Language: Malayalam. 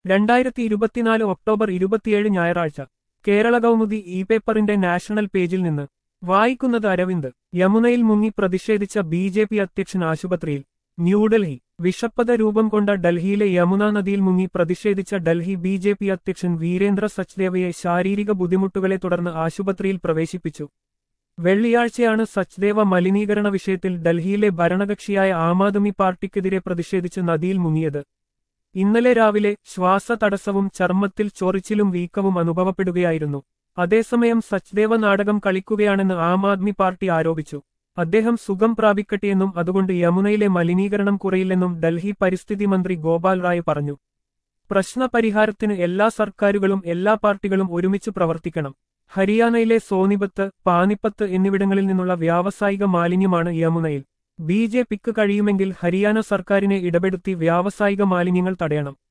രണ്ടായിരത്തി ഇരുപത്തിനാല് ഒക്ടോബർ ഇരുപത്തിയേഴ് ഞായറാഴ്ച കേരള കൗമുദി ഇ പേപ്പറിന്റെ നാഷണൽ പേജിൽ നിന്ന് വായിക്കുന്നത് അരവിന്ദ് യമുനയിൽ മുങ്ങി പ്രതിഷേധിച്ച ബി ജെ പി അധ്യക്ഷൻ ആശുപത്രിയിൽ ന്യൂഡൽഹി വിഷപ്പത രൂപം കൊണ്ട ഡൽഹിയിലെ യമുന നദിയിൽ മുങ്ങി പ്രതിഷേധിച്ച ഡൽഹി ബി ജെ പി അധ്യക്ഷൻ വീരേന്ദ്ര സച്ദേവയെ ശാരീരിക ബുദ്ധിമുട്ടുകളെ തുടർന്ന് ആശുപത്രിയിൽ പ്രവേശിപ്പിച്ചു വെള്ളിയാഴ്ചയാണ് സച്ദേവ മലിനീകരണ വിഷയത്തിൽ ഡൽഹിയിലെ ഭരണകക്ഷിയായ ആം ആദ്മി പാർട്ടിക്കെതിരെ പ്രതിഷേധിച്ച് നദിയിൽ മുങ്ങിയത് ഇന്നലെ രാവിലെ ശ്വാസതടസ്സവും ചർമ്മത്തിൽ ചൊറിച്ചിലും വീക്കവും അനുഭവപ്പെടുകയായിരുന്നു അതേസമയം സച്ദേവ നാടകം കളിക്കുകയാണെന്ന് ആം ആദ്മി പാർട്ടി ആരോപിച്ചു അദ്ദേഹം സുഖം പ്രാപിക്കട്ടെയെന്നും അതുകൊണ്ട് യമുനയിലെ മലിനീകരണം കുറയില്ലെന്നും ഡൽഹി പരിസ്ഥിതി മന്ത്രി ഗോപാൽ റായ് പറഞ്ഞു പ്രശ്നപരിഹാരത്തിന് എല്ലാ സർക്കാരുകളും എല്ലാ പാർട്ടികളും ഒരുമിച്ച് പ്രവർത്തിക്കണം ഹരിയാനയിലെ സോനിപത്ത് പാനിപ്പത്ത് എന്നിവിടങ്ങളിൽ നിന്നുള്ള വ്യാവസായിക മാലിന്യമാണ് യമുനയിൽ ബി ജെ പിക്ക് കഴിയുമെങ്കിൽ ഹരിയാന സർക്കാരിനെ ഇടപെടുത്തി വ്യാവസായിക മാലിന്യങ്ങൾ തടയണം